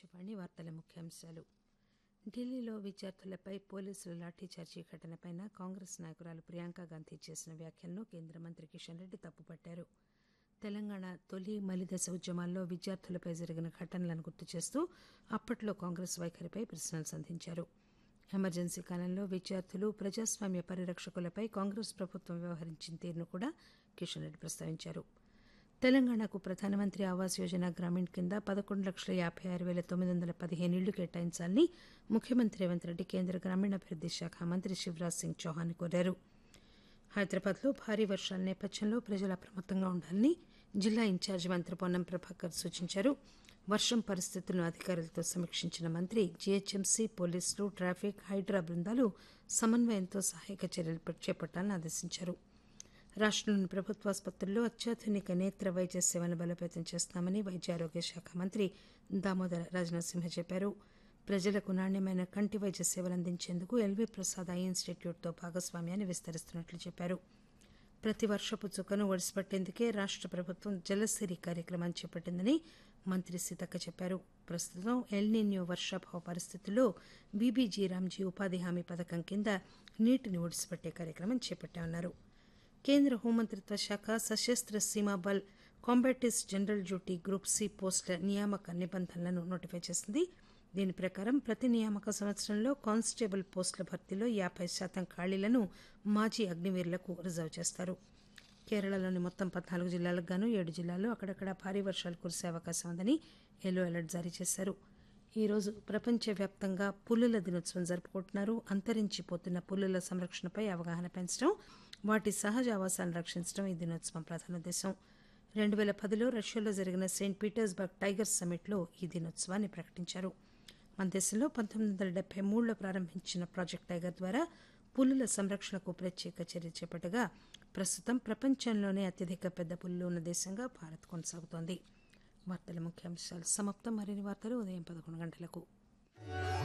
ఆకాశవాణి వార్తల ముఖ్యాంశాలు ఢిల్లీలో విద్యార్థులపై పోలీసుల లాఠీచార్జీ ఘటనపై కాంగ్రెస్ నాయకురాలు ప్రియాంక గాంధీ చేసిన వ్యాఖ్యలను కేంద్ర మంత్రి కిషన్ రెడ్డి తప్పుపట్టారు తెలంగాణ తొలి మలిదశ ఉద్యమాల్లో విద్యార్థులపై జరిగిన ఘటనలను గుర్తు చేస్తూ అప్పట్లో కాంగ్రెస్ వైఖరిపై ప్రశ్నలు సంధించారు ఎమర్జెన్సీ కాలంలో విద్యార్థులు ప్రజాస్వామ్య పరిరక్షకులపై కాంగ్రెస్ ప్రభుత్వం వ్యవహరించిన తీరును కూడా కిషన్ రెడ్డి ప్రస్తావించారు తెలంగాణకు ప్రధానమంత్రి ఆవాస్ యోజన గ్రామీణ్ కింద పదకొండు లక్షల యాబై ఆరు పేల తొమ్మిది వందల పదిహేను ఇళ్లు కేటాయించాలని ముఖ్యమంత్రి రేవంత్ రెడ్డి కేంద్ర గ్రామీణాభివృద్ది శాఖ మంత్రి శివరాజ్ సింగ్ చౌహాన్ కోరారు హైదరాబాద్లో భారీ వర్షాల నేపథ్యంలో ప్రజలు అప్రమత్తంగా ఉండాలని జిల్లా ఇన్ఛార్జి మంత్రి పొన్నం ప్రభాకర్ సూచించారు వర్షం పరిస్థితులను అధికారులతో సమీక్షించిన మంత్రి జీహెచ్ఎంసీ పోలీసులు ట్రాఫిక్ హైడ్రా బృందాలు సమన్వయంతో సహాయక చర్యలు చేపట్టాలని ఆదేశించారు రాష్టంలోని ప్రభుత్వాసుపత్రుల్లో అత్యాధునిక నేత్ర వైద్య సేవలను బలోపేతం చేస్తామని వైద్య ఆరోగ్య శాఖ మంత్రి దామోదర రాజనరసింహ చెప్పారు ప్రజలకు నాణ్యమైన కంటి వైద్య సేవలు అందించేందుకు ఎల్వీ ప్రసాద్ ఐ ఇన్స్టిట్యూట్తో భాగస్వామ్యాన్ని విస్తరిస్తున్నట్లు చెప్పారు ప్రతి వర్షపు చుక్కను ఒడిసిపట్టేందుకే రాష్ట ప్రభుత్వం జలసిరి కార్యక్రమాన్ని చేపట్టిందని మంత్రి సీతక్క చెప్పారు ప్రస్తుతం ఎల్నిన్యూ వర్షాభావ పరిస్థితుల్లో బీబీజీ రామ్జీ ఉపాధి హామీ పథకం కింద నీటిని ఒడిసిపట్టే కార్యక్రమం చేపట్టామన్నారు కేంద్ర హోంమంత్రిత్వ శాఖ Sashastra Seema Bal combatants general duty group C పోస్టుల నియామక నిబంధనలను నోటిఫై చేసింది దీని ప్రకారం ప్రతి నియామక సంవత్సరంలో కానిస్టేబుల్ పోస్టుల భర్తీలో యాబై శాతం ఖాళీలను మాజీ అగ్నివీరులకు రిజర్వ్ చేస్తారు కేరళలోని మొత్తం పద్నాలుగు జిల్లాలకు గాను ఏడు జిల్లాల్లో అక్కడక్కడ భారీ వర్షాలు కురిసే అవకాశం ఉందని ఎల్లో అలర్ట్ జారీ చేశారు ఈ రోజు ప్రపంచవ్యాప్తంగా పులుల దినోత్సవం జరుపుకుంటున్నారు అంతరించిపోతున్న పులుల సంరక్షణపై అవగాహన పెంచడం వాటి సహజ ఆవాసాలను రక్షించడం ఈ దినోత్సవం ప్రధాన ఉద్దేశం రెండు పేల పదిలో రష్యాలో జరిగిన సెయింట్ పీటర్స్బర్గ్ టైగర్ సమ్మిట్లో ఈ దినోత్సవాన్ని ప్రకటించారు మన దేశంలో పంతొమ్మిది వందల డెబ్బై మూడులో ప్రారంభించిన ప్రాజెక్ట్ టైగర్ ద్వారా పులుల సంరక్షణకు ప్రత్యేక చర్య చేపట్టగా ప్రస్తుతం ప్రపంచంలోనే అత్యధిక పెద్ద పులులు ఉన్న దేశంగా భారత్ కొనసాగుతోంది వార్తల ముఖ్యాంశాలు సమాప్తం మరిన్ని వార్తలు ఉదయం పదకొండు గంటలకు